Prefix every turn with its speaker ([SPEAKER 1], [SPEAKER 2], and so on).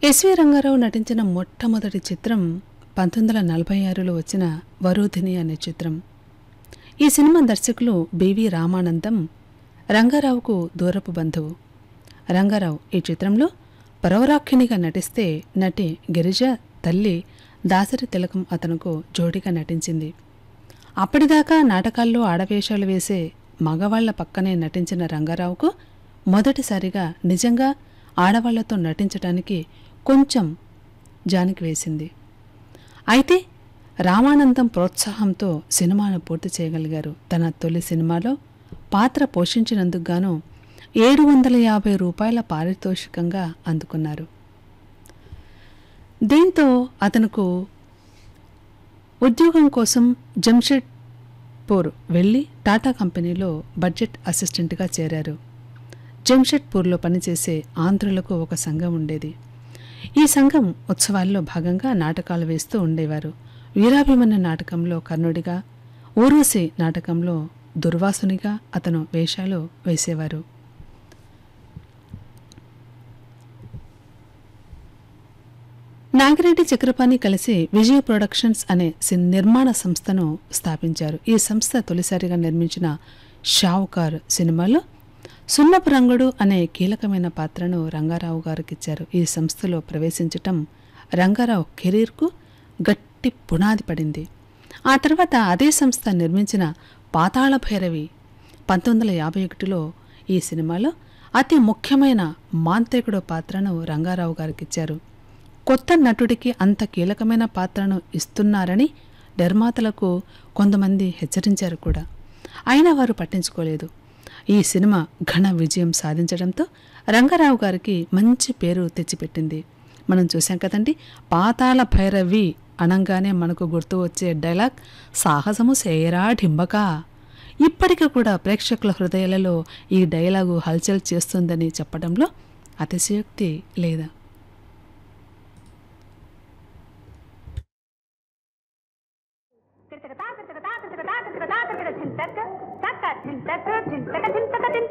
[SPEAKER 1] SV Rangarao నటించిన మొట్టమొదటి చిత్రం పంతొమ్మిది వందల నలభై ఆరులో వచ్చిన వరూధిని అనే చిత్రం ఈ సినిమా దర్శకులు బివి రామానందం రంగారావుకు దూరపు బంధువు రంగారావు ఈ చిత్రంలో పరవరాక్షిణిగా నటిస్తే నటి గిరిజ తల్లి దాసరి తిలకం అతనుకు జోడిగా నటించింది అప్పటిదాకా నాటకాల్లో ఆడవేషాలు వేసే మగవాళ్ల పక్కనే నటించిన రంగారావుకు మొదటిసారిగా నిజంగా ఆడవాళ్లతో నటించడానికి కొంచెం జానికి వేసింది అయితే రామానందం ప్రోత్సాహంతో సినిమాను పూర్తి చేయగలిగారు తన తొలి సినిమాలో పాత్ర పోషించినందుకు గాను ఏడు వందల యాభై రూపాయల పారితోషికంగా అందుకున్నారు దీంతో అతనుకు ఉద్యోగం కోసం జంషెడ్పూర్ వెళ్ళి టాటా కంపెనీలో బడ్జెట్ అసిస్టెంట్గా చేరారు జంషెడ్పూర్లో పనిచేసే ఆంధ్రులకు ఒక సంఘం ఉండేది ఈ సంఘం ఉత్సవాల్లో భాగంగా నాటకాలు వేస్తూ ఉండేవారు వీరాభిమన్య నాటకంలో కర్ణుడిగా ఊర్వశి నాటకంలో దుర్వాసునిగా అతను వేషాలు వేసేవారు నాగిరెడ్డి చక్రపాణి కలిసి విజయ ప్రొడక్షన్స్ అనే సిన్ నిర్మాణ సంస్థను స్థాపించారు ఈ సంస్థ తొలిసారిగా నిర్మించిన షావుకార్ సినిమాలో సున్నపు రంగుడు అనే కీలకమైన పాత్రను రంగారావు గారికిచ్చారు ఈ సంస్థలో ప్రవేశించటం రంగారావు కెరీర్కు గట్టి పునాది పడింది ఆ తర్వాత అదే సంస్థ నిర్మించిన పాతాళ భైరవి పంతొమ్మిది వందల యాభై ఒకటిలో ఈ సినిమాలో అతి ముఖ్యమైన మాంత్రికుడు పాత్రను రంగారావు గారికిచ్చారు కొత్త నటుడికి అంత కీలకమైన పాత్రను ఇస్తున్నారని నిర్మాతలకు కొంతమంది హెచ్చరించారు కూడా అయినా వారు పట్టించుకోలేదు ఈ సినిమా ఘన విజయం సాధించడంతో రంగారావు గారికి మంచి పేరు తెచ్చిపెట్టింది మనం చూసాం కదండి పాతాళ భైరవి అనంగానే మనకు గుర్తు వచ్చే డైలాగ్ సాహసము సేయరా ఢింబకా ఇప్పటికీ కూడా ప్రేక్షకుల హృదయాలలో ఈ డైలాగు హల్చల్ చేస్తుందని చెప్పడంలో అతిశయోక్తి లేదా
[SPEAKER 2] చింతక చింతక చింతక చింతక చింతక చింతక చింతక